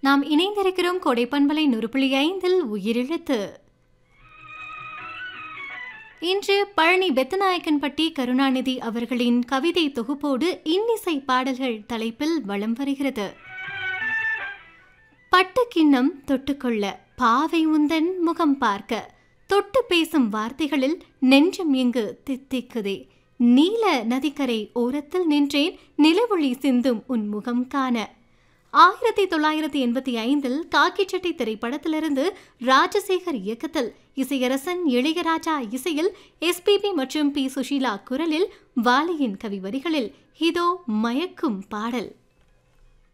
நாம் இணைந்திருக்கிறோம் கொடைப்பண்பலை நுறுப்புள்ளி ஐந்தில் உயிரிழத்து இன்று பழனி பெத்தநாயக்கன்பட்டி கருணாநிதி அவர்களின் கவிதை தொகுப்போடு இன்னிசை பாடல்கள் தலைப்பில் வலம் வருகிறது பட்டு கிண்ணம் தொட்டுக்கொள்ள பாவை உந்தன் முகம் பார்க்க தொட்டு பேசும் வார்த்தைகளில் நெஞ்சம் இங்கு தித்திக்குதே நீல நதிக்கரை ஓரத்தில் நின்றேன் நிலவொளி சிந்தும் உன் முகம் காண ஆயிரத்தி தொள்ளாயிரத்தி எண்பத்தி ஐந்தில் காக்கிச்சட்டை திரைப்படத்திலிருந்து ராஜசேகர் இயக்கத்தில் இசையரசன் இளையராஜா இசையில் எஸ்பிபி மற்றும் பி சுஷீலா குரலில் வாலியின் கவி வரிகளில் இதோ மயக்கும் பாடல்